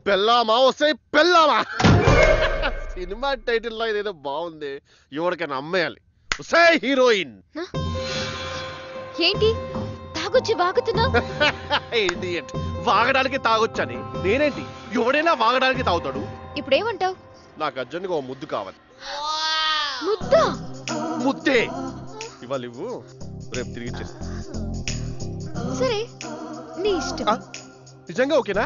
పెళ్ళామా వస్తే పెళ్ళామా సినిమా టైటిల్ లో ఇదేదో బాగుంది ఎవరికైనా అమ్మేయాలి వస్తే హీరోయిన్ ఏంటి తాగొచ్చి వాగుతున్నావు Idiot. వాగడానికి తాగొచ్చని నేనేంటి ఎవడైనా వాగడానికి తాగుతాడు ఇప్పుడేమంటావు నాకు అర్జెంట్గా ఓ ముద్దు కావాలి ముద్దా ముద్దే ఇవాళ ఇవ్వు రేపు తిరిగి ఇచ్చేస్తా. సరే నీ ఇష్టం ఆ, నిజంగా ఓకేనా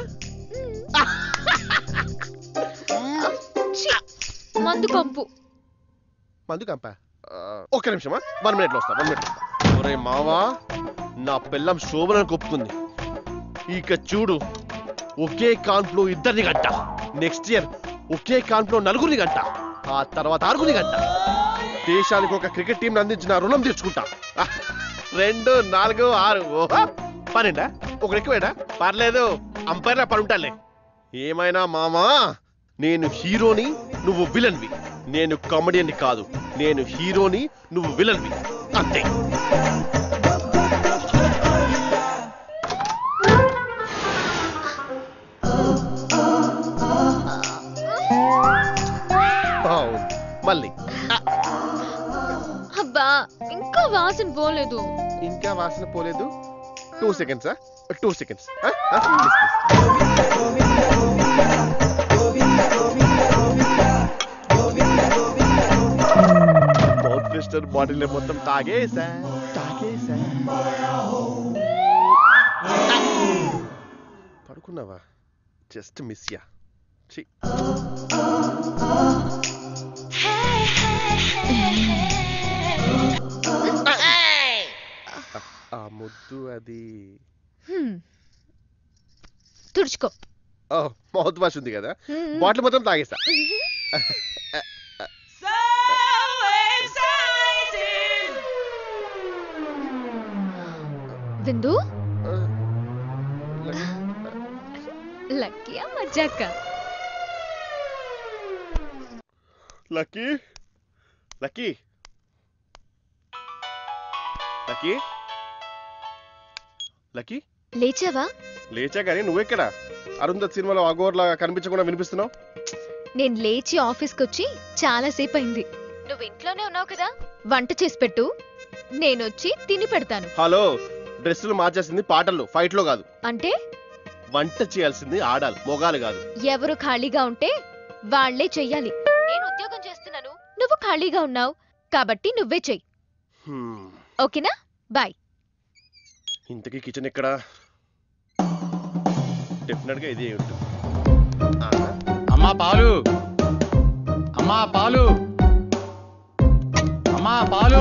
ఛీ, మందు పంపు మందు కంప ఒక్క నిమిషమా వన్ మినిట్లో వస్తా వన్ మినిట్ ఒరే మావా నా పిల్లం శోభనకు ఒప్పుకుంది ఇక చూడు ఒకే కాన్పులో ఇద్దరిని గంట నెక్స్ట్ ఇయర్ ఒకే కాన్పులో నలుగురిని గంట ఆ తర్వాత ఆరుగురిని గంట దేశానికి ఒక క్రికెట్ టీం అందించిన రుణం తీర్చుకుంటా ఆ, రెండు నాలుగు ఆరు ఓహో పన్నెండా ఒకటి ఎక్కువేనా పర్లేదు అంపైర్లా పడుంటాలే ఏమైనా మామా నేను హీరోని నువ్వు విలన్వి నేను కామెడియన్ని కాదు నేను హీరోని నువ్వు విలన్వి అంతే అవును. మళ్ళీ ఆ, అబ్బా ఇంకా వాసన పోలేదు ఇంకా వాసన పోలేదు two seconds two seconds mouth twister bottle మొత్తం తాగేసా తాగేసా పడుకున్నావా జస్ట్ మిస్ యా ఛీ. ఆ ముద్దు అది హ్మ్. తుడుచుకో ఓ మౌత్ వాష్ ఉంది కదా హ్మ్. బాటిల్ మొత్తం తాగేసా విందు ఆ, లక్కీయా మజాక లక్కీ లక్కీ లక్కీ లక్కీ లేచావా లేచా కానీ నువ్వెక్కడ అరుంధత్ సినిమాలో అగోర్లా కనిపించకుండా వినిపిస్తున్నావు నేను లేచి ఆఫీస్కి వచ్చి చాలా సేపు అయింది నువ్వు ఇంట్లోనే ఉన్నావు కదా వంట చేసి పెట్టు నేనొచ్చి తిని పెడతాను హలో డ్రెస్సులు మార్చేసింది పాటల్లో ఫైట్ లో కాదు అంటే వంట చేయాల్సింది ఆడాలి మొగాలు కాదు ఎవరు ఖాళీగా ఉంటే వాళ్లే చెయ్యాలి నేను ఉద్యోగం చేస్తున్నాను నువ్వు ఖాళీగా ఉన్నావు కాబట్టి నువ్వే చెయ్యి హ్మ్. ఓకేనా బాయ్ ఇంతకీ కిచెన్ ఎక్కడ డెఫినెట్ గా ఇదే ఉంటుంది ఆ, అమ్మా పాలు అమ్మా పాలు అమ్మా పాలు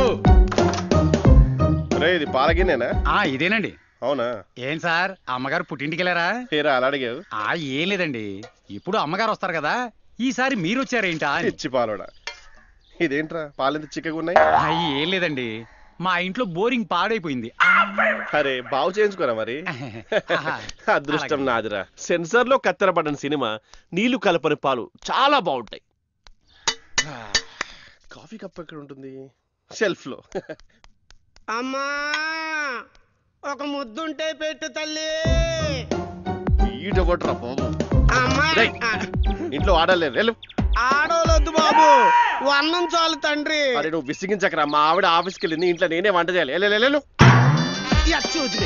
రే ఇది పాలగిన్నేనా ఆ ఇదేనండి అవునా ఏం సార్ అమ్మగారు పుట్టింటికి వెళ్ళారా హేరా అలా అడిగావు ఆ ఏం లేదండి ఇప్పుడు అమ్మగారు వస్తారు కదా ఈసారి మీరు వచ్చారేంటా అని ఇచ్చి పాలోడా ఇదేంట్రా పాలెంత చిక్కగా ఉన్నాయి ఆ, ఏం లేదండి మా ఇంట్లో బోరింగ్ పాడైపోయింది అరే బాగు చేయించుకోరా మరి ఆహా. అదృష్టం అలాగే. నాదిరా సెన్సార్ లో కత్తెరపడిన సినిమా నీళ్లు కలపని పాలు చాలా బాగుంటాయి ఆ, కాఫీ కప్ ఎక్కడ ఉంటుంది షెల్ఫ్ లో అమ్మా ఒక ముద్దుంటే పెట్టు తల్లి ఈడొకట్రా బాబు అమ్మా రేయ్. ఇంట్లో ఆడలేదు వెళ్ళు ఆడోలొద్దు బాబు వన్నం చాలు తండ్రి అరే నువ్వు విసిగించకరా మా ఆవిడ ఆఫీస్కి వెళ్ళింది ఇంట్లో నేనే వంట చేయాలి వెళ్ళు, వెళ్ళు, వెళ్ళు. చూద్ది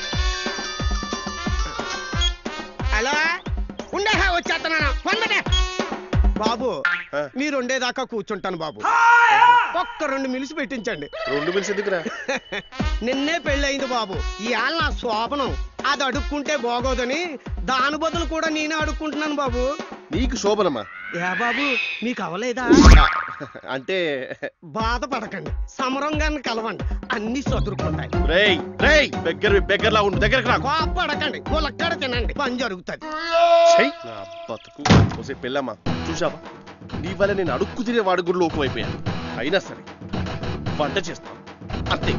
హలో ఉండే వచ్చేస్తున్నాను వందటే బాబు ఆ. మీరు ఉండేదాకా కూర్చుంటాను బాబు ఒక్క రెండు మిలిసి పెట్టించండి రెండు మిల్స్ ఎందుకురా నిన్నే పెళ్ళయింది బాబు ఇవాళ నా శోభనం అది అడుక్కుంటే బాగోదని దాని బదులు కూడా నేనే అడుక్కుంటున్నాను బాబు నీకు శోభనమ్మా ఏ బాబు మీకు అవలేదా అంటే బాధపడకండి సమరంగాన్ని కలవండి అన్ని చదురుకుంటాయి రేయ్ రేయ్ బెగ్గర్ బెగ్గర్లా ఉండు దగ్గరకు రాకు కోపడకండి ములక్కడ తినండి పని జరుగుతుంది ఛై, నా బతుకు ఒసే పెళ్ళమ్మా చూసావా నీ వల్ల నేను అడుక్కు తినే వాడి గుడిలో అయిపోయాను అయినా సరే వంట చేస్తాను అంతే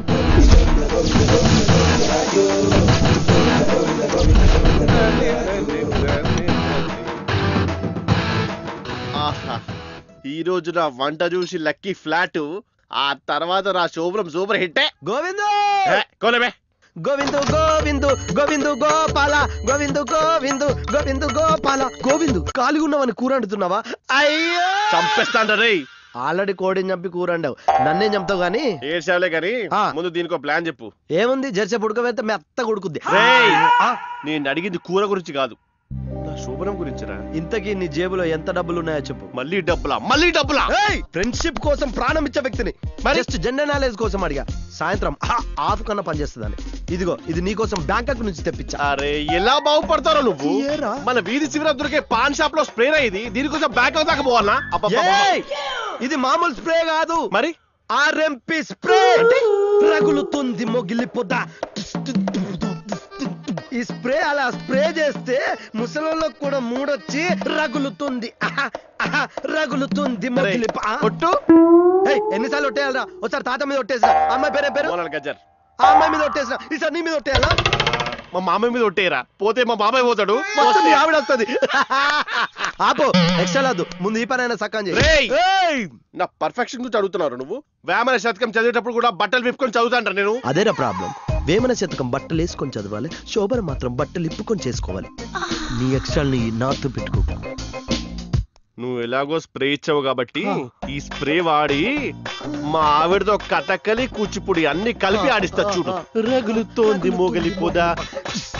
ఆహా ఈ రోజు నా వంట చూసి లక్కీ ఫ్లాట్ ఆ తర్వాత నా శోభనం సూపర్ హిట్టే గోవిందు ఏ, కోలేబే గోవిందు గోవిందు గోవిందు గోపాల గోవిందు గోవిందు గోవిందు గోపాల గోవిందు ఖాళీగా ఉన్నావని కూర అంటున్నావా అయ్యో చంపేస్తాంట రే ఆల్రెడీ కోడిని చంపి కూర అండావు నన్నేం చంపుతావు గానీ ఏడ్చావులే కానీ ఆ. ముందు దీనికి ప్లాన్ చెప్పు ఏముంది జెర్సీ పుడకవేస్తే మెత్త కొడుకుద్ది రేయ్ ఆ, నేను అడిగింది కూర గురించి కాదు నా శోభనం గురించిరా ఇంతకీ నీ జేబులో ఎంత డబ్బులు ఉన్నాయో చెప్పు మళ్ళీ డబ్బులా మళ్ళీ డబ్బులా ఫ్రెండ్షిప్ కోసం ప్రాణం ఇచ్చే వ్యక్తిని జస్ట్ జెండర్ నాలెడ్జ్ కోసం అడిగా సాయంత్రం ఆఫ్ కన్నా పనిచేస్తుందని ఇదిగో ఇది నీ కోసం బ్యాంకాక్ నుంచి తెప్పించా అరే ఎలా బాగుపడతారో నువ్వు ఏరా? మన వీధి చివర దొరికే పాన్ షాప్ లో స్ప్రే ఇది దీనికోసం బ్యాక్ దాకా పోవాలా అబ్బబ్బబ్బబ్బ. ఏయ్! ఇది మామూలు స్ప్రే కాదు మరి ఆర్ఎంపి స్ప్రే రగులుతుంది మొగిలి పొద ఈ స్ప్రే అలా స్ప్రే చేస్తే ముసలోళ్ళకు కూడా మూడొచ్చి రగులుతుంది ఆహా, ఆహా, రగులుతుంది మొగిలి పొ- ఆ? కొట్టు ఏయ్, ఎన్నిసార్లు ఒట్టేయాలరా ఒకసారి తాత మీద ఒట్టేసిన అమ్మాయి పేరే పేరు మోనాల్ గజ్జర్ ఆ అమ్మాయి మీద ఒట్టేసిన ఈసారి నీ మీద ఒట్టేయాలా మా మామయ్య మీద ఒట్టేయరా పోతే మా బాబాయ్ పోతాడు మొత్తం నీ ఆవిడ వస్తుంది ఆపో ఎక్స్ట్రా లాదు ముందు ఈ పనైనా సక్కం చేయి రేయ్! ఏయ్! నా పర్ఫెక్షన్ గురించి అడుగుతున్నారు నువ్వు వేమన శతకం చదివేటప్పుడు కూడా బట్టలు విప్పుకొని చదువుతాంటారు నేను అదేరా ప్రాబ్లం వేమన శతకం బట్టలు వేసుకొని చదవాలి శోభన మాత్రం బట్టలు ఇప్పుకొని చేసుకోవాలి నీ ఎక్స్ట్రాల్ని నాతో పెట్టుకో నువ్వు ఎలాగో స్ప్రే ఇచ్చావు కాబట్టి ఈ స్ప్రే వాడి మా ఆవిడతో కథకలి కూచిపూడి అన్ని కలిపి ఆడిస్తా చూడు రగులుతోంది మోగలి పొద